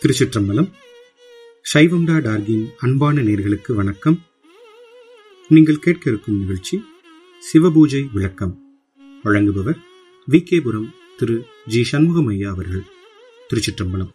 திருச்சிற்றம்பலம் சைவம்டா டார்கின் அன்பான நேர்களுக்கு வணக்கம் நீங்கள் கேட்க இருக்கும் நிகழ்ச்சி சிவபூஜை விளக்கம் வழங்குபவர் வி கேபுரம் திரு ஜி சண்முகம் ஐயா அவர்கள் திருச்சிற்றம்பலம்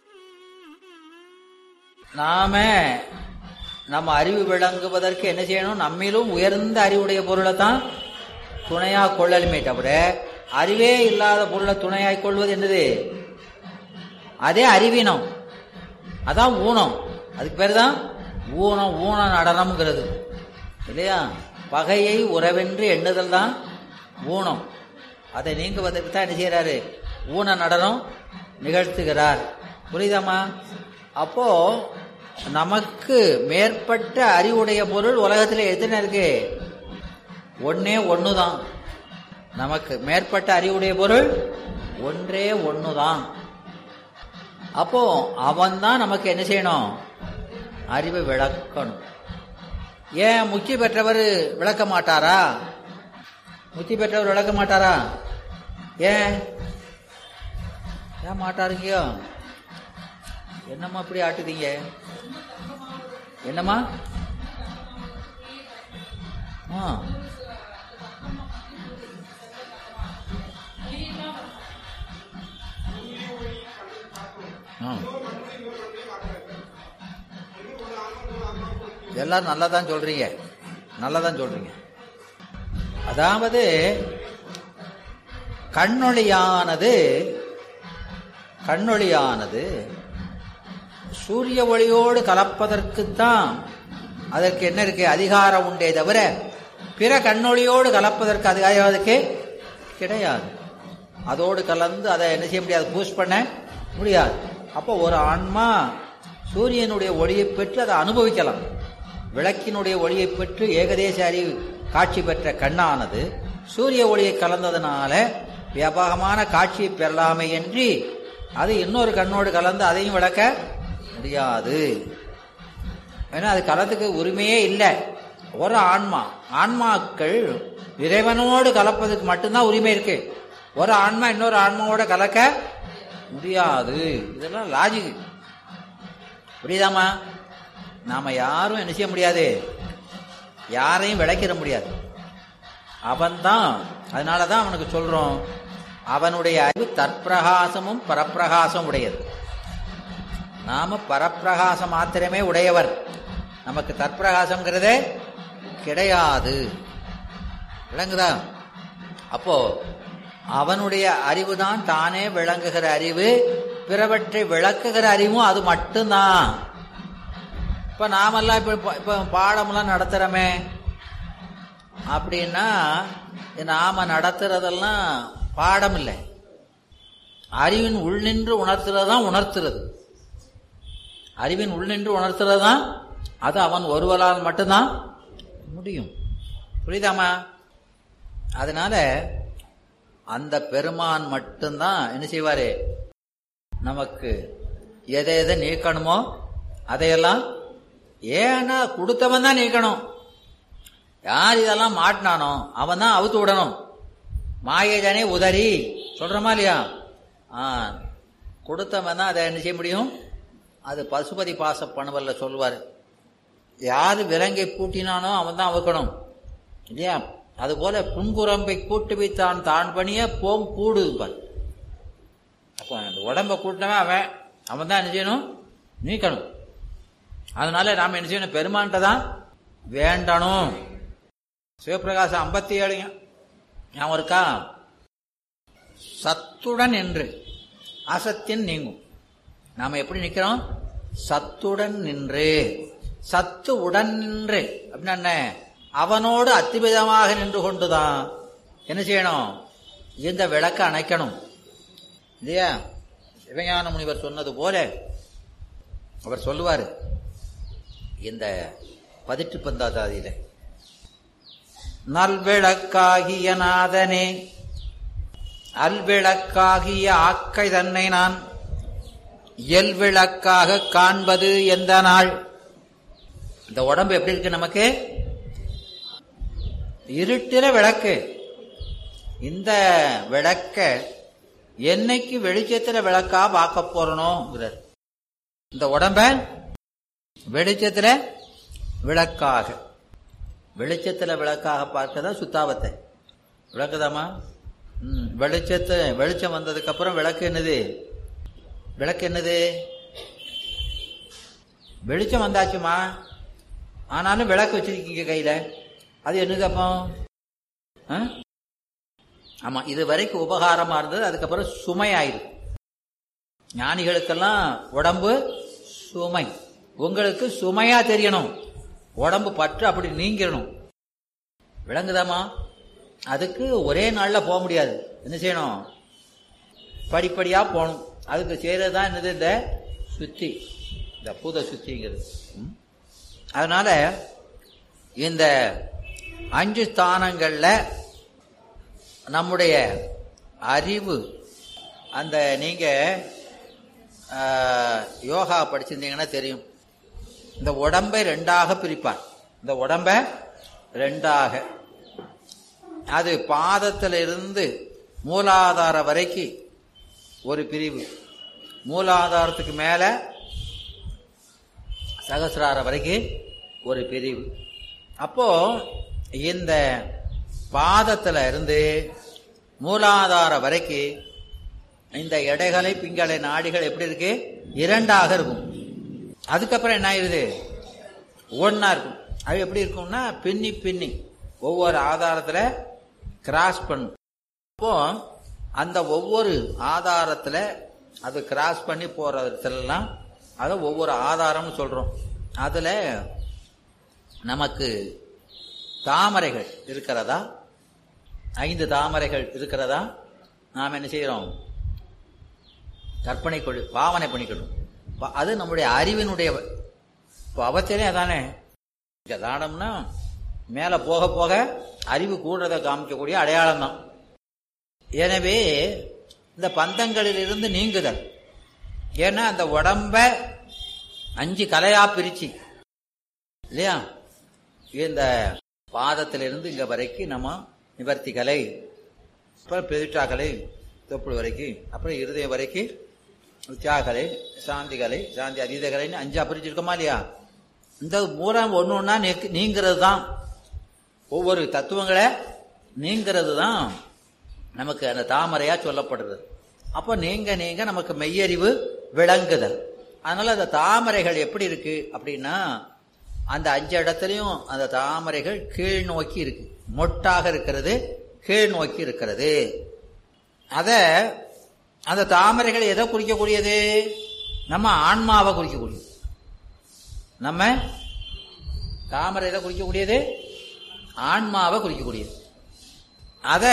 நாம நம்ம அறிவு விளங்குவதற்கு என்ன செய்யணும் நம்மிலும் உயர்ந்த அறிவுடைய பொருளை தான் துணையா கொள்ளலுமே தவிர அறிவே இல்லாத பொருளை துணையாய் கொள்வது என்னது அதே அறிவீனம் அதான் ஊனம் அதுக்கு பேர் தான் ஊனம் ஊன நடனம்ங்கிறது இல்லையா பகையை உறவென்று எண்ணுதல் தான் ஊனம் அதை நீங்குவதற்கு தான் என்ன செய்யறாரு ஊன நடனம் நிகழ்த்துகிறார் புரியுதாமா அப்போ நமக்கு மேற்பட்ட அறிவுடைய பொருள் உலகத்தில் எத்தனை இருக்கு ஒன்னே ஒன்று தான் நமக்கு மேற்பட்ட அறிவுடைய பொருள் ஒன்றே ஒன்று தான் அப்போ அவன் தான் நமக்கு என்ன செய்யணும் அறிவை விளக்கணும் ஏன் முக்தி பெற்றவர் விளக்க மாட்டாரா முக்தி பெற்றவர் விளக்க மாட்டாரா ஏன் ஏன் மாட்டாருங்கயோ என்னம்மா இப்படி ஆட்டுதீங்க என்னம்மா ஆ ஆ. எல்லாரும் நல்லா தான் சொல்றீங்க நல்லா தான் சொல்றீங்க அதாவது கண்ணொளியானது கண்ணொளியானது சூரிய ஒளியோடு கலப்பதற்குத்தான் அதற்கு என்ன இருக்கு அதிகாரம் உண்டே தவிர பிற கண்ணொளியோடு கலப்பதற்கு அதிகாரம் அதுக்கு கிடையாது அதோடு கலந்து அதை என்ன செய்ய முடியாது பூஸ்ட் பண்ண முடியாது அப்போ ஒரு ஆன்மா சூரியனுடைய ஒளியை பெற்று அதை அனுபவிக்கலாம் விளக்கினுடைய ஒளியை பெற்று ஏகதேச அறிவு காட்சி பெற்ற கண்ணானது சூரிய ஒளியை கலந்ததுனால வியாபகமான காட்சியை பெறலாமே என்று அது இன்னொரு கண்ணோடு கலந்து அதையும் விளக்க முடியாது ஏன்னா அது கலத்துக்கு உரிமையே இல்லை ஒரு ஆன்மா ஆன்மாக்கள் இறைவனோடு கலப்பதுக்கு மட்டும்தான் உரிமை இருக்கு ஒரு ஆன்மா இன்னொரு ஆன்மாவோட கலக்க முடியாது இதெல்லாம் லாஜிக் புரியுதாமா நாம யாரும் என்ன செய்ய முடியாது யாரையும் விளக்கிட முடியாது அவன்தான் அதனாலதான் அவனுக்கு சொல்றோம் அவனுடைய அறிவு தற்பிரகாசமும் பரப்பிரகாசம் உடையது நாம பரப்பிரகாசம் மாத்திரமே உடையவர் நமக்கு தற்பிரகாசம்ங்கிறதே கிடையாது விளங்குதா அப்போ அவனுடைய அறிவு தான் தானே விளங்குகிற அறிவு பிறவற்றை விளக்குகிற அறிவும் அது மட்டும்தான் இப்ப நாமெல்லாம் இப்ப இப்ப பாடமெல்லாம் நடத்துறோமே அப்படின்னா நாம நடத்துறதெல்லாம் பாடம் இல்லை அறிவின் உள்நின்று உணர்த்துறது தான் உணர்த்துறது அறிவின் உள்நின்று உணர்த்துறது தான் அது அவன் ஒருவரால் மட்டும்தான் முடியும் புரியுதாமா அதனால அந்த பெருமான் மட்டும்தான் என்ன செய்வாரு நமக்கு எதை எதை நீக்கணுமோ அதையெல்லாம் ஏன்னா கொடுத்தவன் தான் நீக்கணும் யார் இதெல்லாம் மாட்டினானோ அவன் தான் அவுத்து விடணும் மாயஜனே உதறி சொல்றமா இல்லையா ஆ கொடுத்தவன் தான் அதை என்ன செய்ய முடியும் அது பசுபதி பாச பணுவல்ல சொல்லுவார் யார் விலங்கை பூட்டினானோ அவன் தான் அவுக்கணும் இல்லையா அதுபோல புன்குரம்பை கூட்டு வைத்தான் தான் பணிய போம் கூடு அப்போ அந்த உடம்ப கூட்டினவன் அவன் அவன் தான் என்ன செய்யணும் நீக்கணும் அதனால நாம் என்ன செய்யணும் பெருமான்கிட்ட தான் வேண்டணும் சிவபிரகாசம் ஐம்பத்தி ஏழுங்க ஞாபகம் இருக்கா சத்துடன் என்று அசத்தின் நீங்கும் நாம எப்படி நிக்கிறோம் சத்துடன் நின்று சத்து உடன் நின்று அப்படின்னா என்ன அவனோடு அத்திபிதமாக நின்று கொண்டுதான் என்ன செய்யணும் இந்த விளக்க அணைக்கணும் இல்லையா சிவஞான முனிவர் சொன்னது போல அவர் சொல்லுவார் இந்த பதிட்டு பந்தாதாதியில நல்விளக்காகிய நாதனே அல்விளக்காகிய ஆக்கை தன்னை நான் இயல்விளக்காக காண்பது எந்த நாள் இந்த உடம்பு எப்படி இருக்கு நமக்கு இருட்டில விளக்கு இந்த விளக்க என்னைக்கு வெளிச்சத்துல விளக்கா பார்க்க போறணும்ங்கிறார் இந்த உடம்ப வெளிச்சத்துல விளக்காக வெளிச்சத்துல விளக்காக பார்க்கதா சுத்தாபத்தை விளக்குதாமா ம், வெளிச்சத்தை வெளிச்சம் வந்ததுக்கு அப்புறம் விளக்கு என்னது விளக்கு என்னது வெளிச்சம் வந்தாச்சுமா ஆனாலும் விளக்கு வச்சிருக்கீங்க கையில அது என்னது அப்போ ஆ? ஆமா இது வரைக்கும் உபகாரமா இருந்தது அதுக்கப்புறம் சுமையாயிருக்கு ஞானிகளுக்கெல்லாம் உடம்பு சுமை உங்களுக்கு சுமையா தெரியணும் உடம்பு பற்று அப்படி நீங்கிடணும் விளங்குதாமா அதுக்கு ஒரே நாள்ல போக முடியாது என்ன செய்யணும் படிப்படியா போகணும் அதுக்கு செய்யறது தான் என்னது இந்த சுத்தி இந்த பூத சுத்திங்கிறது ம்? அதனால இந்த அஞ்சு ஸ்தானங்கள்ல நம்முடைய அறிவு அந்த நீங்க ஆஹ், யோகா படிச்சிருந்தீங்கன்னா தெரியும் இந்த உடம்பை ரெண்டாக பிரிப்பார் இந்த உடம்பை ரெண்டாக அது பாதத்துல இருந்து மூலாதார வரைக்கும் ஒரு பிரிவு மூலாதாரத்துக்கு மேல சகசிரார வரைக்கும் ஒரு பிரிவு அப்போ இந்த பாதத்துல இருந்து மூலாதார வரைக்கும் இந்த எடைகளை பிங்களை நாடிகள் எப்படி இருக்கு இரண்டாக இருக்கும் அதுக்கப்புறம் என்ன ஆயிருது ஒன்னா இருக்கும் அது எப்படி இருக்கும்னா பின்னி பின்னி ஒவ்வொரு ஆதாரத்துல கிராஸ் பண்ணும் அப்போ அந்த ஒவ்வொரு ஆதாரத்துல அது கிராஸ் பண்ணி போற இடத்துலலாம் அதை ஒவ்வொரு ஆதாரம்னு சொல்றோம் அதுல நமக்கு தாமரைகள் இருக்கிறதா ஐந்து தாமரைகள் இருக்கிறதா நாம் என்ன செய்யறோம் கற்பனை கொடு பாவனை பண்ணிக்கணும் ப- அது நம்முடைய அறிவினுடைய இப்போ அவச்சரே அதானே இந்த தானம்னா மேல போக போக அறிவு கூடுறதை காமிக்கக்கூடிய அடையாளம் தான் எனவே இந்த பந்தங்களிலிருந்து நீங்குதல் ஏன்னா அந்த உடம்ப அஞ்சு கலையா பிரிச்சு இல்லையா இந்த பாதத்திலிருந்து இங்க வரைக்கும் நம்ம நிவர்த்தி கலை அப்புறம் பெருட்டா கலை தொப்புள் வரைக்கும் அப்புறம் இருதயம் வரைக்கும் தியாகலை சாந்தி கலை சாந்தி அதீத கலைன்னு அஞ்சா பிரிச்சிருக்கோமா இல்லையா இந்த மூலம் ஒன்று ஒன்றா நீங்கிறது தான் ஒவ்வொரு தத்துவங்களை நீங்கிறது தான் நமக்கு அந்த தாமரையா சொல்லப்படுறது அப்போ நீங்க நீங்க நமக்கு மெய்யறிவு விளங்குதல் அதனால அந்த தாமரைகள் எப்படி இருக்கு அப்படின்னா அந்த அஞ்சு இடத்துலயும் அந்த தாமரைகள் கீழ் நோக்கி இருக்கு மொட்டாக இருக்கிறது கீழ் நோக்கி இருக்கிறது அத அந்த தாமரைகள் எதை குறிக்கக்கூடியது நம்ம ஆன்மாவை குறிக்கக்கூடியது நம்ம தாமரை எதை குறிக்கக்கூடியது ஆன்மாவை குறிக்கக்கூடியது அத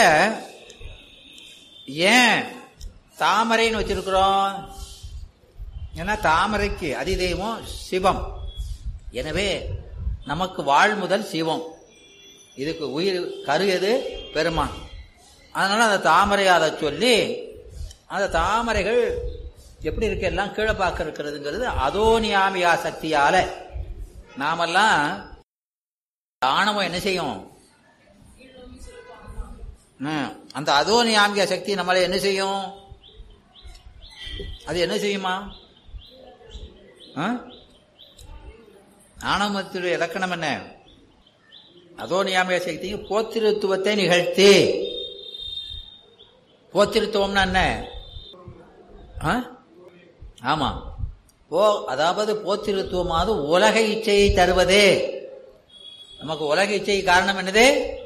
ஏன் தாமரைன்னு வச்சிருக்கிறோம் ஏன்னா தாமரைக்கு அதிதெய்வம் சிவம் எனவே நமக்கு வாழ் முதல் சிவம் இதுக்கு உயிர் கரு எது பெருமான் அதனால அந்த தாமரையை அதை சொல்லி அந்த தாமரைகள் எப்படி இருக்கு எல்லாம் கீழே பார்க்க இருக்கிறதுங்கிறது அதோனியாமியா சக்தியால நாமெல்லாம் ஆணவம் என்ன செய்யும் ம், அந்த அதோனியாமிய சக்தி நம்மளை என்ன செய்யும் அது என்ன செய்யுமா ஆ? ஆணவத்துடைய இலக்கணம் என்ன அதோனியாமிய சக்திக்கு போத்திருத்துவத்தை நிகழ்த்தி போத்திருத்துவம்னா என்ன ஆ? ஆமா போ அதாவது போத்திருத்துவமாவது உலக இச்சையை தருவதே நமக்கு உலக இச்சை காரணம் என்னது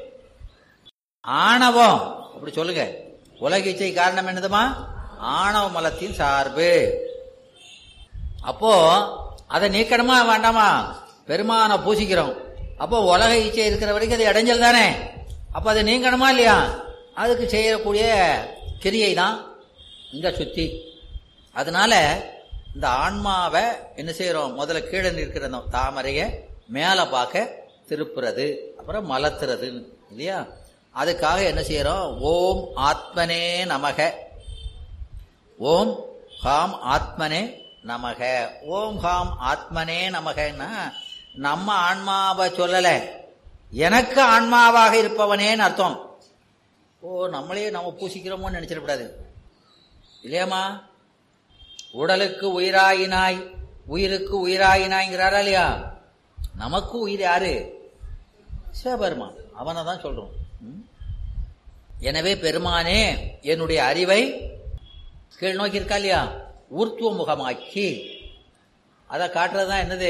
ஆணவம் அப்படி சொல்லுங்க உலக இச்சை காரணம் என்னதுமா ஆணவ மலத்தின் சார்பு அப்போ அதை நீக்கணுமா வேண்டாமா பெருமான பூசிக்கிறோம் அப்போ உலக இச்சை இருக்கிற வரைக்கும் அது இடைஞ்சல் தானே அப்போ அதை நீங்கணுமா இல்லையா அதுக்கு செய்யக்கூடிய கிரியை தான் இங்க சுத்தி அதனால இந்த ஆன்மாவை என்ன செய்யறோம் முதல்ல கீழே நிற்கிற அந்த தாமரைய மேல பார்க்க திருப்புறது அப்புறம் மலத்துறது இல்லையா அதுக்காக என்ன செய்யறோம் ஓம் ஆத்மனே நமக ஓம் ஹாம் ஆத்மனே நமக ஓம் ஹாம் ஆத்மனே நமகன்னா நம்ம ஆன்மாவை சொல்லல எனக்கு ஆன்மாவாக இருப்பவனேன்னு அர்த்தம் ஓ நம்மளே நம்ம பூசிக்கிறோமோன்னு நினைச்சிடக்கூடாது இல்லையாமா உடலுக்கு உயிராயினாய் உயிருக்கு உயிராயினாங்கிறாரா இல்லையா நமக்கு உயிர் யாரு சிவபெருமான் அவனை தான் சொல்றோம் ம்? எனவே பெருமானே என்னுடைய அறிவை கீழ் நோக்கி இருக்கா இல்லையா ஊர்த்துவ முகமாக்கி அதை காட்டுறது தான் என்னது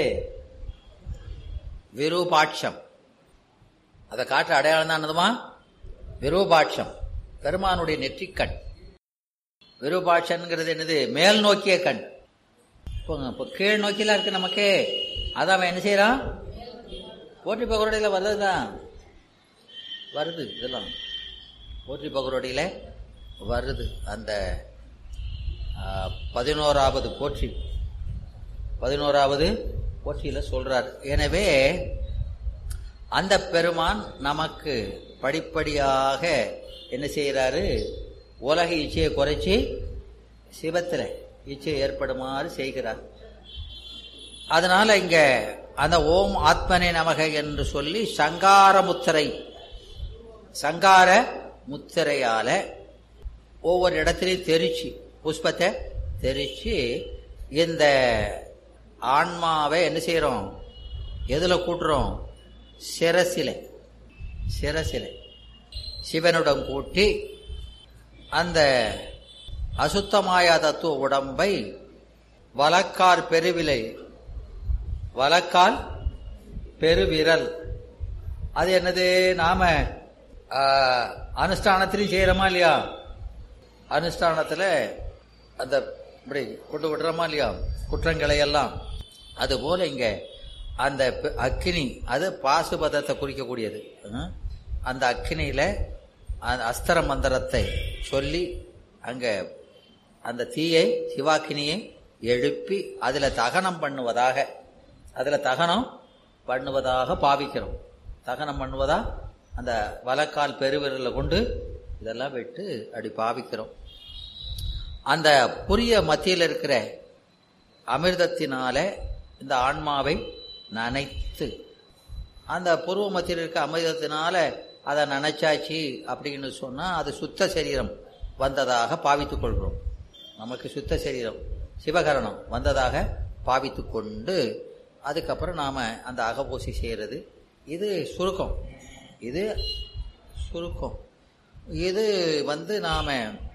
விரூபாட்சம் அதை காட்டுற அடையாளம் தான் என்னதுமா விரூபாட்சம் பெருமானுடைய நெற்றிக்கண் விரூபாட்சம்ங்கிறது என்னது மேல் நோக்கிய கண் போங்க இப்போ கீழ் நோக்கிலாம் இருக்கு நமக்கு அதான் அவன் என்ன செய்யறான் போற்றி பகரோடையில் வர்றதுதான் வருது இதெல்லாம் போற்றி பகரோடையில் வருது அந்த ஆ, பதினோராவது போற்றி பதினோராவது போற்றியில சொல்றார் எனவே அந்த பெருமான் நமக்கு படிப்படியாக என்ன செய்யறாரு உலக இச்சையை குறைச்சி சிவத்துல இச்சை ஏற்படுமாறு செய்கிறார் அதனால இங்க அந்த ஓம் ஆத்மனே நமக என்று சொல்லி சங்கார முத்திரை சங்கார முத்திரையால ஒவ்வொரு இடத்துலையும் தெரிச்சு புஷ்பத்தை தெரிச்சு இந்த ஆன்மாவை என்ன செய்யறோம் எதுல கூட்டுறோம் சிரசிலை சிரசிலை சிவனுடன் கூட்டி அந்த அசுத்தமாய தத்துவ உடம்பை வலக்கார் பெருவிலை வலக்கால் பெருவிரல் அது என்னது நாம ஆ, அனுஷ்டானத்திலையும் செய்யறோமா இல்லையா அனுஷ்டானத்துல அந்த இப்படி கொண்டு விடுறோமா இல்லையா குற்றங்களை எல்லாம் அதுபோல இங்க அந்த பெ- அக்கினி அது பாசுபதத்தை குறிக்கக்கூடியது ம்? அந்த அக்கினியில அந்த அஸ்திர மந்திரத்தை சொல்லி அங்க அந்த தீயை சிவாக்கினியை எழுப்பி அதுல தகனம் பண்ணுவதாக அதுல தகனம் பண்ணுவதாக பாவிக்கிறோம் தகனம் பண்ணுவதா அந்த வலக்கால் பெருவிரல கொண்டு இதெல்லாம் விட்டு அப்படி பாவிக்கிறோம் அந்த புரிய மத்தியில் இருக்கிற அமிர்தத்தினால இந்த ஆன்மாவை நனைத்து அந்த பூர்வ மத்தியில் இருக்க அமிர்தத்தினால அதை நனைச்சாச்சு அப்படின்னு சொன்னா அது சுத்த சரீரம் வந்ததாக பாவித்துக் கொள்கிறோம் நமக்கு சுத்த சரீரம் சிவகரணம் வந்ததாக பாவித்து கொண்டு அதுக்கப்புறம் நாம அந்த அகபூசி செய்யறது இது சுருக்கம் இது சுருக்கம் இது வந்து நாம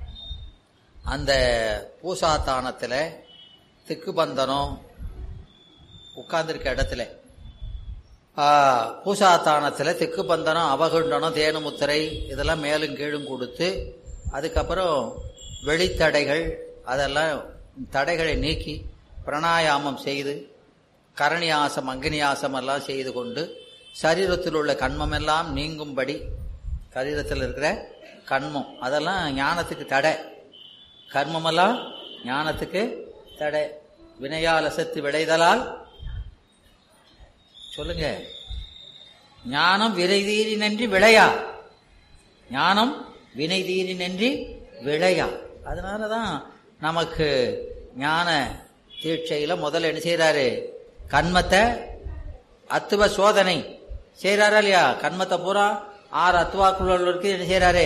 அந்த பூசாத்தானத்தில் திக்குபந்தனம் உட்கார்ந்திருக்க இடத்துல ஆ, பூசாத்தானத்தில் திக்குபந்தனம் அவகுண்டனம் தேனுமுத்திரை இதெல்லாம் மேலும் கீழும் கொடுத்து அதுக்கப்புறம் வெளித்தடைகள் அதெல்லாம் தடைகளை நீக்கி பிராணாயாமம் செய்து கரணியாசம் அக்னியாசம் எல்லாம் செய்து கொண்டு சரீரத்தில் உள்ள கண்மம் எல்லாம் நீங்கும்படி சரீரத்தில் இருக்கிற கண்மம் அதெல்லாம் ஞானத்துக்கு தடை கர்மமெல்லாம் ஞானத்துக்கு தடை வினையால் அசத்து விளைதலால் சொல்லுங்க ஞானம் விரைதீரி நன்றி விளையா ஞானம் வினை தீரி நன்றி விளையா அதனாலதான் நமக்கு ஞான தீட்சையில முதல்ல என்ன செய்யறாரு கண்மத்தை அத்துவ சோதனை செய்யறாரா இல்லையா கண்மத்தை பூரா ஆறு அத்துவாக்குள்ளவர்களுக்கு என்ன செய்யறாரு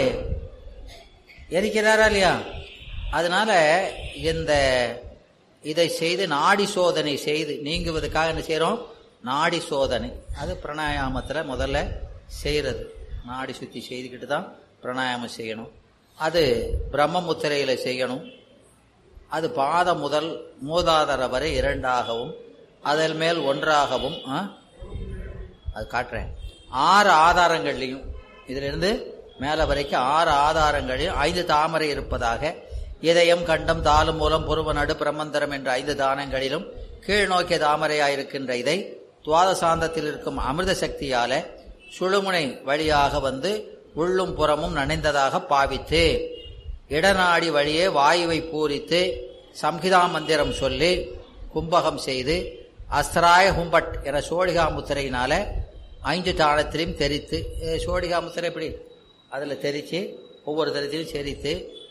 எரிக்கிறாரா இல்லையா அதனால இந்த இதை செய்து நாடி சோதனை செய்து நீங்குவதற்காக என்ன செய்யறோம் நாடி சோதனை அது பிராணாயாமத்துல முதல்ல செய்யறது நாடி சுத்தி செய்துக்கிட்டு தான் பிராணாயாமம் செய்யணும் அது பிரம்ம முத்திரையில செய்யணும் அது பாதம் முதல் மூதாதர வரை இரண்டாகவும் அதன் மேல் ஒன்றாகவும் ஆ? அது காட்டுறேன் ஆறு ஆதாரங்கள்லையும் இதுல இருந்து மேல வரைக்கும் ஆறு ஆதாரங்களில் ஐந்து தாமரை இருப்பதாக இதயம் கண்டம் தாளம் மூலம் புருவ நடு பிரமந்தரம் என்ற ஐந்து தானங்களிலும் கீழ் நோக்கிய தாமரையாயிருக்கின்ற இதை துவாதசாந்தத்தில் இருக்கும் அமிர்த சக்தியால சுழுமுனை வழியாக வந்து உள்ளும் புறமும் நனைந்ததாக பாவித்து இடநாடி வழியே வாயுவை பூரித்து சம்ஹிதா மந்திரம் சொல்லி கும்பகம் செய்து அஸ்திராய ஹும்பட் என சோழிகா முத்திரையினால ஐந்து தாளத்திலையும் தெரித்து அஹ் சோழிகா முத்திரை எப்படி அதில் தெரித்து ஒவ்வொரு தரத்திலும் செரித்து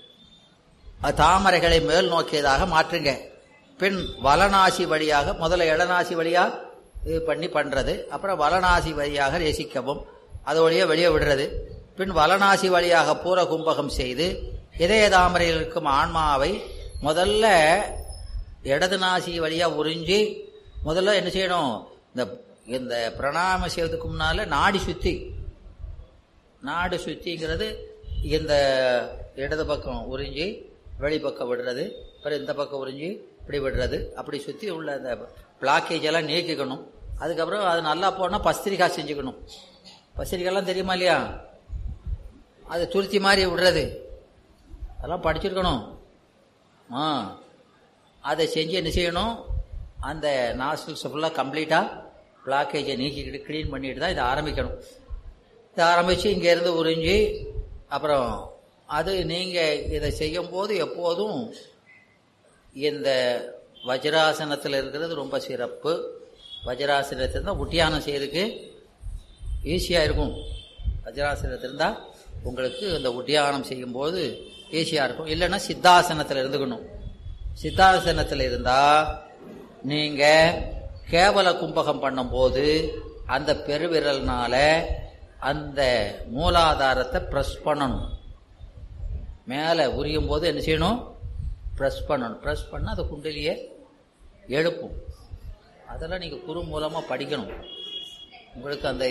அது தாமரைகளை மேல் நோக்கியதாக மாற்றுங்க பின் வலநாசி வழியாக முதல்ல இடநாசி வழியா இது பண்ணி பண்றது அப்புறம் வலநாசி வழியாக ரசிக்கவும் அது வழியா வெளியே விடுறது பின் வலநாசி வழியாக பூர கும்பகம் செய்து இதய தாமரையில் இருக்கும் ஆன்மாவை முதல்ல இடது நாசி வழியா உறிஞ்சி முதல்ல என்ன செய்யணும் இந்த இந்த பிரணாம செய்வதுக்கு முன்னால நாடி சுத்தி நாடு சுத்திங்கிறது இந்த இடது பக்கம் உறிஞ்சி வெளிப்பக்கம் விடுறது அப்புறம் இந்த பக்கம் உறிஞ்சி இப்படி விடுறது அப்படி சுத்தி உள்ள அந்த பிளாக்கேஜ் எல்லாம் நீக்கிக்கணும் அதுக்கப்புறம் அது நல்லா போனால் பஸ்திரிக்கா செஞ்சுக்கணும் பஸ்திரிக்காலாம் தெரியுமா இல்லையா அது துருத்தி மாதிரி விடுறது அதெல்லாம் படிச்சிருக்கணும் ஆ அதை செஞ்சு என்ன செய்யணும் அந்த நாஸ்டில்ஸ் ஃபுல்லாக கம்ப்ளீட்டாக பிளாக்கேஜை நீக்கிக்கிட்டு க்ளீன் பண்ணிட்டு தான் இதை ஆரம்பிக்கணும் இதை ஆரம்பித்து இங்கேருந்து உறிஞ்சி அப்புறம் அது நீங்கள் இதை செய்யும்போது எப்போதும் இந்த வஜ்ராசனத்தில் இருக்கிறது ரொம்ப சிறப்பு வஜ்ராசனத்தில் இருந்தால் உட்டியானம் செய்யறதுக்கு ஈஸியாக இருக்கும் வஜ்ராசனத்தில் இருந்தால் உங்களுக்கு இந்த உட்டியானம் செய்யும்போது ஈஸியாக இருக்கும் இல்லைன்னா சித்தாசனத்தில் இருந்துக்கணும் சித்தாசனத்தில் இருந்தால் நீங்கள் கேவல கும்பகம் பண்ணும்போது அந்த பெருவிரல்னால அந்த மூலாதாரத்தை ப்ரெஸ் பண்ணணும் மேலே உரியும் போது என்ன செய்யணும் ப்ரெஸ் பண்ணணும் ப்ரெஸ் பண்ணால் அந்த குண்டலியை எழுப்பும் அதெல்லாம் நீங்கள் குரு மூலமாக படிக்கணும் உங்களுக்கு அந்த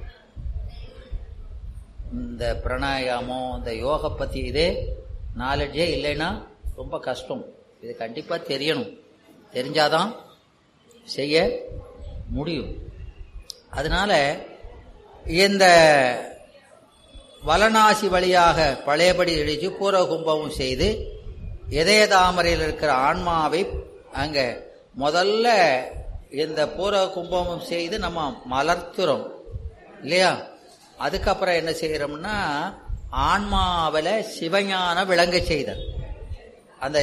இந்த பிராணாயாமம் இந்த யோகை பற்றி இதே நாலேஜே இல்லைன்னா ரொம்ப கஷ்டம் இது கண்டிப்பாக தெரியணும் தெரிஞ்சாதான் செய்ய முடியும் அதனால இந்த வலநாசி வழியாக பழையபடி இழிச்சு பூர்வ கும்பமும் செய்து இதய தாமரையில் இருக்கிற ஆன்மாவை அங்க முதல்ல இந்த பூர்வ கும்பமும் செய்து நம்ம மலர்த்துறோம் இல்லையா அதுக்கப்புறம் என்ன செய்யறோம்னா ஆன்மாவில் சிவஞான விளங்க செய்தல் அந்த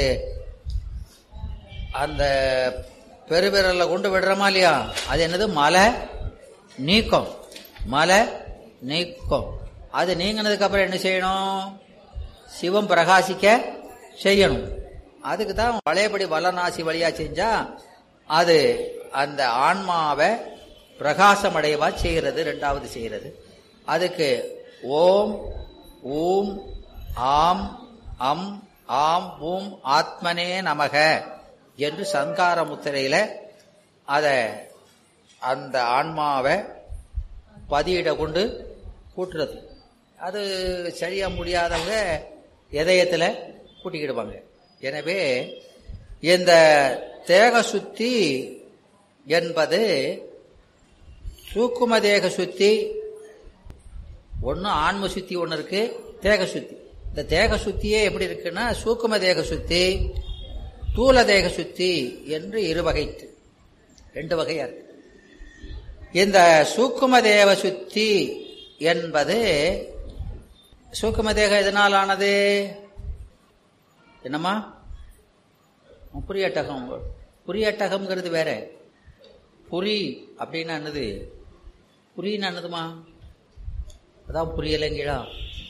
அந்த பெருவிரல்ல கொண்டு விடுறோமா இல்லையா அது என்னது மலை நீக்கம் மலை நீக்கம் அது நீங்கினதுக்கு அப்புறம் என்ன செய்யணும் சிவம் பிரகாசிக்க செய்யணும் அதுக்கு தான் பழையபடி வல்லநாசி வழியா செஞ்சா அது அந்த ஆன்மாவை பிரகாசம் அடையவா செய்கிறது ரெண்டாவது செய்கிறது அதுக்கு ஓம் ஊம் ஆம் அம் ஆம் ஊம் ஆத்மனே நமக என்று சங்கார முத்திரையில அத அந்த ஆன்மாவை பதியிட கொண்டு கூட்டுறது அது சரியா முடியாதவங்க இதயத்துல கூட்டிக்கிடுவாங்க எனவே இந்த தேக சுத்தி என்பது சூக்கும தேக சுத்தி ஒன்று ஆன்ம சுத்தி ஒன்று இருக்கு தேக சுத்தி இந்த தேக சுத்தியே எப்படி இருக்குன்னா சூக்கும தேக சுத்தி தூல தேக சுத்தி என்று இரு வகை ரெண்டு வகையா இருக்கு இந்த சூக்கும தேவ சுத்தி என்பது சூக்கும தேகம் எதனால் ஆனது என்னம்மா புரியட்டகம் புரியட்டகம்ங்கிறது வேற புரி அப்படின்னா என்னது புரின்னு என்னதுமா அதான் புரியலைங்களா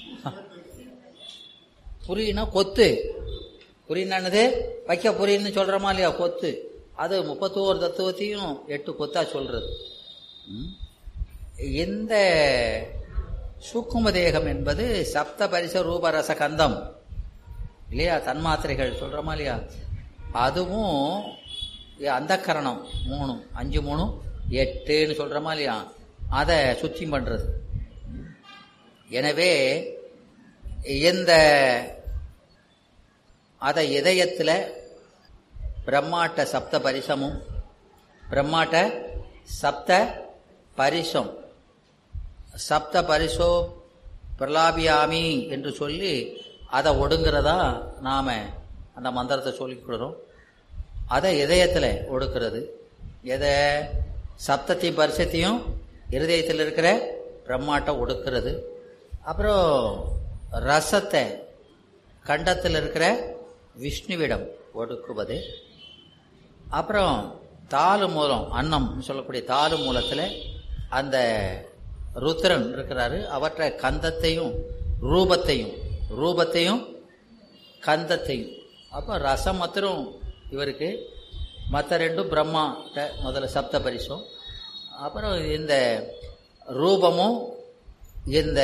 புரியினா கொத்து புரியினது வைக்க புரின்னு சொல்றோமா இல்லையா கொத்து அது முப்பத்தோரு தத்துவத்தையும் எட்டு கொத்தா சொல்றது இந்த சூக்கும தேகம் என்பது சப்த பரிச ரூபரச கந்தம் இல்லையா தன்மாத்திரைகள் சொல்றோமா இல்லையா அதுவும் அந்த கரணம் மூணு அஞ்சு மூணு எட்டுன்னு சொல்றோமா இல்லையா அதை சுத்தி பண்றது எனவே இந்த அத இதயத்தில் பிரம்மாட்ட சப்த பரிசமும் பிரம்மாட்ட சப்த பரிசம் சப்த பரிசோ பிரலாபியாமி என்று சொல்லி அதை ஒடுங்கிறதா நாம அந்த மந்திரத்தை சொல்லிக் கொடுறோம் அதை இதயத்தில் ஒடுக்கிறது எதை சப்தத்தையும் பரிசத்தையும் இருதயத்தில் இருக்கிற பிரம்மாட்டம் ஒடுக்கிறது அப்புறம் ரசத்தை கண்டத்தில் இருக்கிற விஷ்ணுவிடம் ஒடுக்குவது அப்புறம் தாலு மூலம் அன்னம் சொல்லக்கூடிய தாலு மூலத்தில் அந்த ருத்ரன் இருக்கிறாரு அவற்றை கந்தத்தையும் ரூபத்தையும் ரூபத்தையும் கந்தத்தையும் அப்போ ரசம் மாத்திரம் இவருக்கு மற்ற ரெண்டும் பிரம்மா முதல்ல சப்த பரிசும் அப்புறம் இந்த ரூபமும் இந்த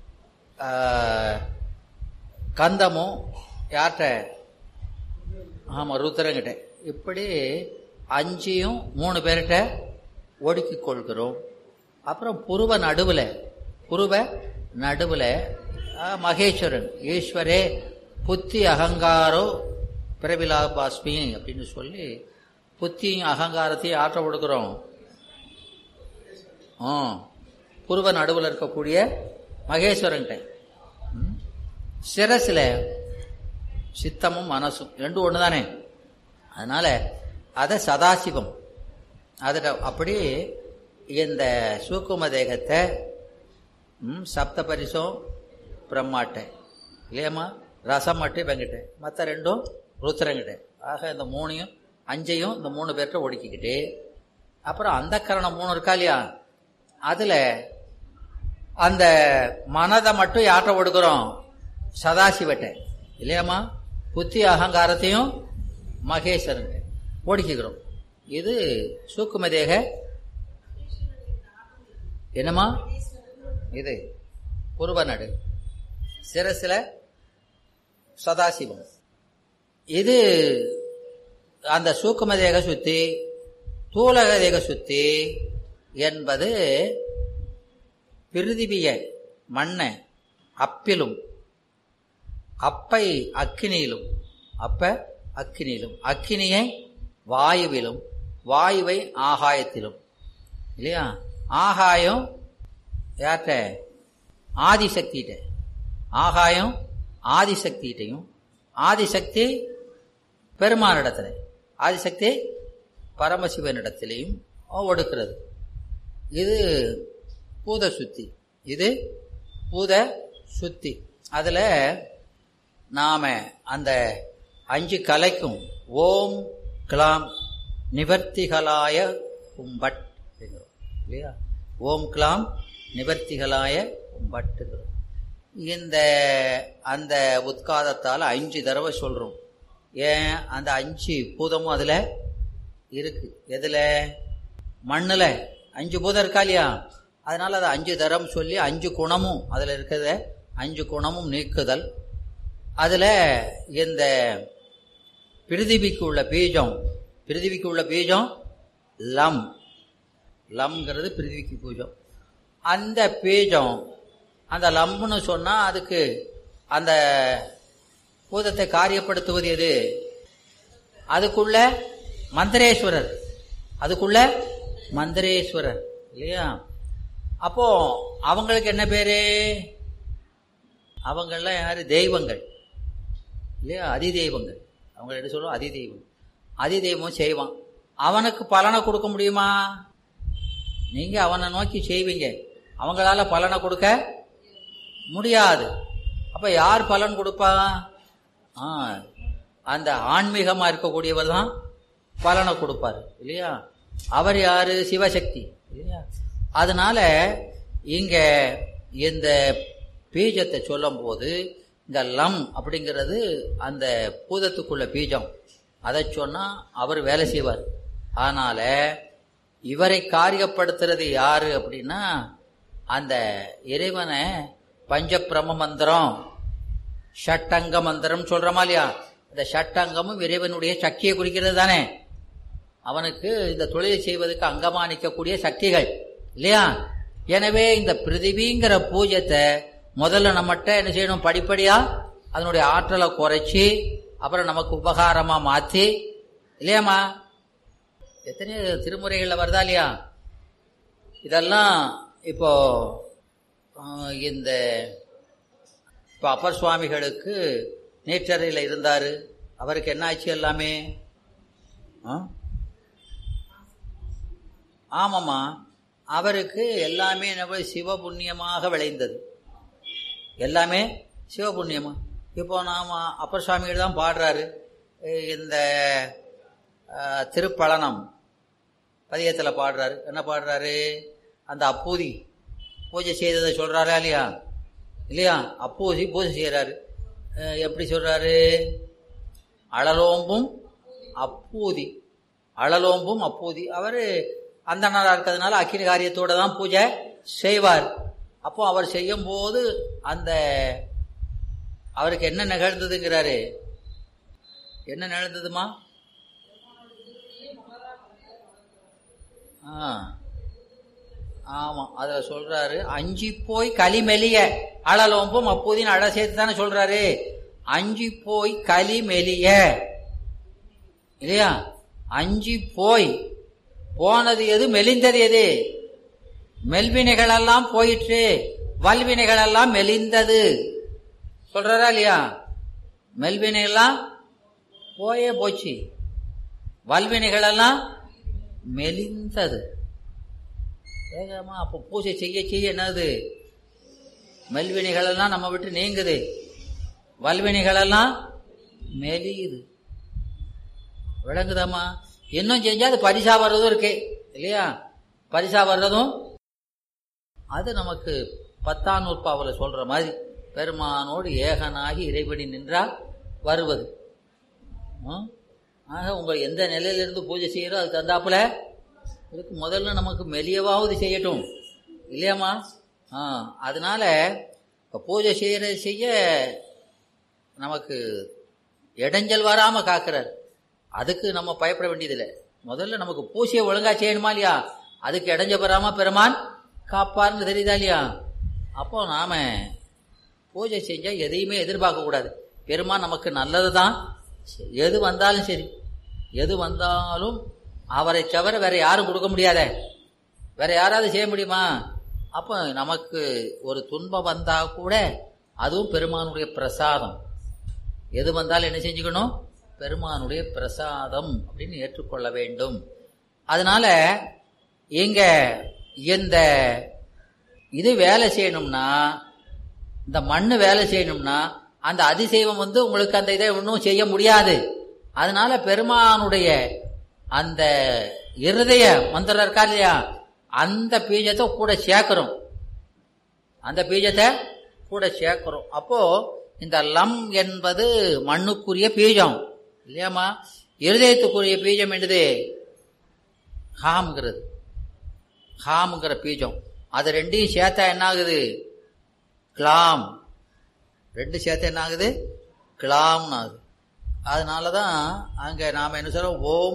கந்தமும் யார்கிட்ட ஆமா ருத்ரங்கிட்ட இப்படி அஞ்சையும் மூணு பேர்கிட்ட ஒடுக்கி கொள்கிறோம் அப்புறம் புருவ நடுவில் புருவ நடுவில் மகேஸ்வரன் ஈஸ்வரே புத்தி அகங்காரோ பிரபிலா பாஸ்மி அப்படின்னு சொல்லி புத்தியும் அகங்காரத்தையும் ஆற்ற கொடுக்குறோம் ஆ புருவ நடுவில் இருக்கக்கூடிய மகேஸ்வரன்கிட்ட ம். சிரசில் சித்தமும் மனசும் ரெண்டும் ஒன்று தானே அதனால அதை சதாசிவம் அதில் அப்படி இந்த சூக்கும தேகத்தை ம், சப்த பரிசம் பிரம்மாட்டை இல்லையம்மா ரசம் மட்டும் வெங்கிட்ட மற்ற ரெண்டும் ருத்ரங்கிட்ட ஆக இந்த மூணையும் அஞ்சையும் இந்த மூணு பேர்கிட்ட ஒடுக்கிக்கிட்டு அப்புறம் அந்த கரணம் மூணு இருக்கா இல்லையா அதில் அந்த மனதை மட்டும் யாற்ற ஒடுக்குறோம் சதாசிவட்டை இல்லையாம்மா புத்தி அகங்காரத்தையும் மகேஸ்வரன் ஒடுக்கிக்கிறோம் இது சூக்கும தேக என்னம்மா இது புருவ நடு சிரசில சதாசிவம் இது அந்த சூக்கும தேக சுத்தி தூலக தேக சுத்தி என்பது பிரிதிவிய மண்ணை அப்பிலும் அப்பை அக்கினியிலும் அப்ப அக்கினியிலும் அக்கினியை வாயுவிலும் வாயுவை ஆகாயத்திலும் இல்லையா ஆகாயம் யார்கிட்ட ஆதிசக்திகிட்ட ஆகாயம் ஆதிசக்திகிட்டையும் ஆதிசக்தி பெருமானிடத்துல ஆதிசக்தி பரமசிவனிடத்திலையும் ஒடுக்கிறது இது பூத சுத்தி இது பூத சுத்தி அதுல நாம அந்த அஞ்சு கலைக்கும் ஓம் கிளாம் நிவர்த்திகளாய கும்பட் அப்படிங்கிறோம் இல்லையா ஓம் கிளாம் நிவர்த்திகளாய கும்பட்டுங்கிறோம் இந்த அந்த உத்காதத்தால் அஞ்சு தடவை சொல்றோம் ஏன் அந்த அஞ்சு பூதமும் அதுல இருக்கு எதுல மண்ணுல அஞ்சு பூதம் இருக்கா இல்லையா அதனால அதை அஞ்சு தரம் சொல்லி அஞ்சு குணமும் அதுல இருக்கிறத அஞ்சு குணமும் நீக்குதல் அதுல இந்த பிரிதிவிக்கு உள்ள பீஜம் பிரிதிவிக்கு உள்ள பீஜம் லம் லம்ங்கிறது பிரிதிவிக்கு பூஜம் அந்த பீஜம் அந்த லம்னு சொன்னா அதுக்கு அந்த பூதத்தை காரியப்படுத்துவது எது அதுக்குள்ள மந்திரேஸ்வரர் அதுக்குள்ள மந்திரேஸ்வரர் இல்லையா அப்போ அவங்களுக்கு என்ன பேரு அவங்கெல்லாம் யாரு தெய்வங்கள் இல்லையா அதி தெய்வங்கள் அவங்க என்ன சொல்லுவோம் அதி தெய்வம் அதி தெய்வம் செய்வான் அவனுக்கு பலனை கொடுக்க முடியுமா நீங்க அவனை நோக்கி செய்வீங்க அவங்களால பலனை கொடுக்க முடியாது அப்ப யார் பலன் கொடுப்பா ஆ அந்த ஆன்மீகமா இருக்கக்கூடியவர் தான் பலனை கொடுப்பாரு இல்லையா அவர் யாரு சிவசக்தி இல்லையா அதனால இங்க இந்த பீஜத்தை சொல்லும் போது இந்த லம் அப்படிங்கிறது அந்த பூதத்துக்குள்ள பீஜம் அதை சொன்னா அவர் வேலை செய்வார் அதனால இவரை காரியப்படுத்துறது யாரு அப்படின்னா அந்த இறைவனை பஞ்சப்பிரம மந்திரம் ஷட்டங்க மந்திரம் சொல்றோமா இல்லையா இந்த ஷட்டங்கமும் இறைவனுடைய சக்தியை குறிக்கிறது தானே அவனுக்கு இந்த தொழிலை செய்வதற்கு அங்கமா நிற்கக்கூடிய சக்திகள் இல்லையா எனவே இந்த பிரிதிவிங்கிற பூஜத்தை முதல்ல நம்மகிட்ட என்ன செய்யணும் படிப்படியா அதனுடைய ஆற்றலை குறைச்சி அப்புறம் நமக்கு உபகாரமா மாத்தி இல்லையாம்மா எத்தனை திருமுறைகள்ல வருதா இல்லையா இதெல்லாம் இப்போ ஆஹ், இந்த இப்போ அப்பர் சுவாமிகளுக்கு நேற்றறையில் இருந்தாரு அவருக்கு என்ன ஆச்சு எல்லாமே ஆ? ஆமாம்மா அவருக்கு எல்லாமே என்ன சிவபுண்ணியமாக விளைந்தது எல்லாமே சிவபுண்ணியமா இப்போ நாம அப்பர் சுவாமிகள் தான் பாடுறாரு அஹ் இந்த அஹ், திருப்பழனம் பதியத்தில் பாடுறாரு என்ன பாடுறாரு அந்த அப்பூதி பூஜை செய்ததை சொல்றாரா இல்லையா இல்லையா அப்பூதி பூஜை செய்யறாரு அஹ், எப்படி சொல்றாரு அழலோம்பும் அப்பூதி அழலோம்பும் அப்பூதி அவரு அந்தனரா இருக்கிறதுனால அக்கினி காரியத்தோட தான் பூஜை செய்வார் அப்போ அவர் செய்யும் போது அந்த அவருக்கு என்ன நிகழ்ந்ததுங்கிறாரு என்ன நடந்ததுமா ஆ ஆமா அதுல சொல்றாரு அஞ்சி போய் களிமெலிய அழலோம்பும் அப்போதின் அழ சேர்த்து தானே சொல்றாரு அஞ்சி போய் களிமெலிய இல்லையா அஞ்சி போய் போனது எது மெலிந்தது எது மெல்வினைகள் எல்லாம் போயிற்று வல்வினைகள் எல்லாம் மெலிந்தது சொல்றாரா இல்லையா மெல்வினை எல்லாம் போயே போச்சு வல்வினைகள் எல்லாம் மெலிந்தது வேகமா அப்போ பூஜை செய்ய செய்ய என்னது மெல்வினைகள் எல்லாம் நம்ம விட்டு நீங்குது வல்வினைகள் எல்லாம் மெலியுது விளங்குதாம்மா இன்னும் செஞ்சா அது பரிசா வர்றதும் இருக்கு இல்லையா பரிசா வர்றதும் அது நமக்கு பத்தாம் நூற்பாவில் சொல்ற மாதிரி பெருமானோடு ஏகனாகி இறைவடி நின்றால் வருவது ம்? ஆக உங்க எந்த நிலையிலிருந்து பூஜை செய்யறோ அதுக்கு தந்தாப்புல இதுக்கு முதல்ல நமக்கு மெலியவாவது செய்யட்டும் இல்லையாம்மா ஆ அதனால இப்ப பூஜை செய்யற செய்ய நமக்கு இடைஞ்சல் வராம காக்கிறார் அதுக்கு நம்ம பயப்பட வேண்டியதில்லை முதல்ல நமக்கு பூஜையை ஒழுங்கா செய்யணுமா இல்லையா அதுக்கு இடைஞ்ச பெறாம பெருமான் காப்பார்னு தெரியுதா இல்லையா அப்போ நாம பூஜை செஞ்சா எதையுமே எதிர்பார்க்க கூடாது பெருமான் நமக்கு நல்லது தான் எது வந்தாலும் சரி எது வந்தாலும் அவரை தவிர வேற யாரும் கொடுக்க முடியாதே வேற யாராவது செய்ய முடியுமா அப்போ நமக்கு ஒரு துன்பம் வந்தா கூட அதுவும் பெருமானுடைய பிரசாதம் எது வந்தாலும் என்ன செஞ்சுக்கணும் பெருமானுடைய பிரசாதம் அப்படின்னு ஏற்றுக்கொள்ள வேண்டும் அதனால இங்க இந்த இது வேலை செய்யணும்னா இந்த மண்ணு வேலை செய்யணும்னா அந்த அதிசைவம் வந்து உங்களுக்கு அந்த இதை ஒன்றும் செய்ய முடியாது அதனால பெருமானுடைய அந்த இருதய மந்திரம் இருக்கா இல்லையா அந்த பீஜத்தை கூட சேர்க்கிறோம் அந்த பீஜத்தை கூட சேர்க்கிறோம் அப்போ இந்த லம் என்பது மண்ணுக்குரிய பீஜம் இல்லையாம்மா இருதயத்துக்குரிய பீஜம் என்னது ஹாம்ங்கிறது ஹாம்ங்கிற பீஜம் அது ரெண்டையும் சேர்த்தா என்ன ஆகுது கிளாம் ரெண்டு சேர்த்து என்ன ஆகுது கிளாம்னு ஆகுது அதனால தான் அங்கே நாம் என்ன சொல்கிறோம் ஓம்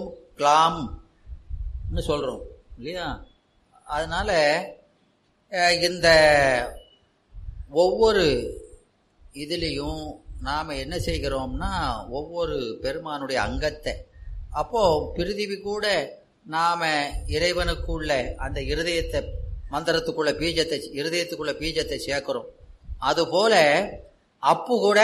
கிளாம்னு சொல்கிறோம் இல்லையா அதனால அஹ், இந்த ஒவ்வொரு இதுலேயும் நாம் என்ன செய்கிறோம்னா ஒவ்வொரு பெருமானுடைய அங்கத்தை அப்போ பிரிதிவி கூட நாம இறைவனுக்குள்ள அந்த இருதயத்தை மந்திரத்துக்குள்ள பீஜத்தை இருதயத்துக்குள்ள பீஜத்தை சேர்க்கிறோம் அதுபோல அப்பு கூட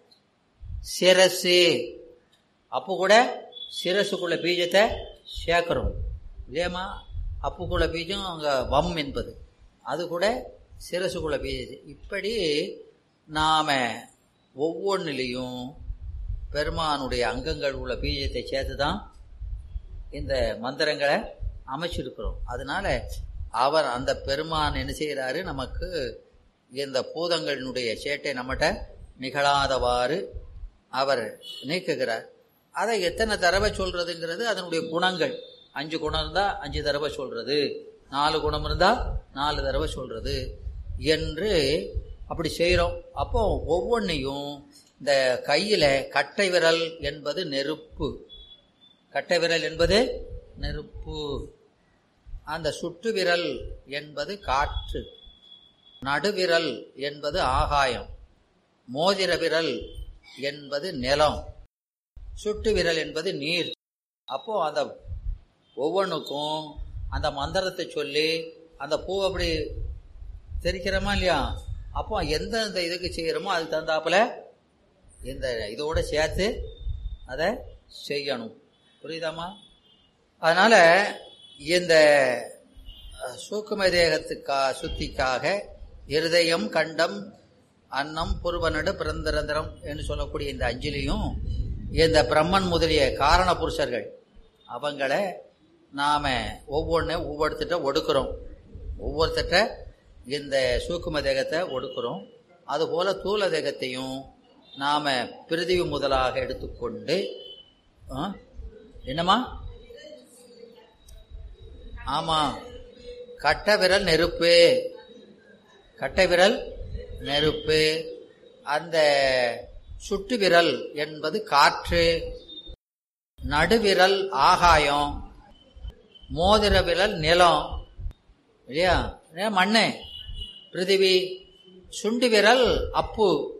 சிரசு அப்பு கூட சிரசுக்குள்ள பீஜத்தை சேர்க்கிறோம் இல்லையாம்மா அப்புக்குள்ள பீஜம் அங்க வம் என்பது அது கூட சிரசுக்குள்ள பீஜம் இப்படி நாம ஒவ்வொன்றிலையும் பெருமானுடைய அங்கங்கள் உள்ள பீஜத்தை சேர்த்து தான் இந்த மந்திரங்களை அமைச்சிருக்கிறோம் அதனால அவர் அந்த பெருமான் என்ன செய்கிறாரு நமக்கு இந்த பூதங்களினுடைய சேட்டை நம்மகிட்ட நிகழாதவாறு அவர் நீக்குகிறார் அதை எத்தனை தடவை சொல்றதுங்கிறது அதனுடைய குணங்கள் அஞ்சு குணம் இருந்தா அஞ்சு தடவை சொல்றது நாலு குணம் இருந்தா நாலு தடவை சொல்றது என்று அப்படி செய்கிறோம் அப்போ ஒவ்வொன்றையும் இந்த கையில கட்டை விரல் என்பது நெருப்பு கட்டை விரல் என்பது நெருப்பு அந்த சுட்டு விரல் என்பது காற்று நடுவிரல் என்பது ஆகாயம் மோதிர விரல் என்பது நிலம் சுட்டு விரல் என்பது நீர் அப்போ அந்த ஒவ்வொன்றுக்கும் அந்த மந்திரத்தை சொல்லி அந்த பூ அப்படி தெரிக்கிறோமா இல்லையா அப்போ எந்தெந்த இதுக்கு செய்கிறோமோ அதுக்கு தகுந்தாப்புல இந்த இதோட சேர்த்து அதை செய்யணும் புரியுதாம்மா அதனால இந்த அஹ், சூக்கும தேகத்துக்கா சுத்திக்காக இருதயம் கண்டம் அன்னம் புருவனடு பிறந்திரந்திரம் என்று சொல்லக்கூடிய இந்த அஞ்சலியும் இந்த பிரம்மன் முதலிய காரண புருஷர்கள் அவங்கள நாம ஒவ்வொன்று ஒவ்வொருத்திட்ட ஒடுக்குறோம் ஒவ்வொருத்திட்ட இந்த சூக்கும தேகத்தை ஒடுக்குறோம் அதுபோல தூல தேகத்தையும் நாம பிரிதிவி முதலாக எடுத்துக்கொண்டு ஆ? என்னம்மா ஆமா கட்ட விரல் நெருப்பு கட்டை விரல் நெருப்பு அந்த சுட்டு விரல் என்பது காற்று நடுவிரல் ஆகாயம் மோதிர விரல் நிலம் இல்லையா இல்லையா மண்ணு பிருத்திவி சுண்டு விரல் அப்பு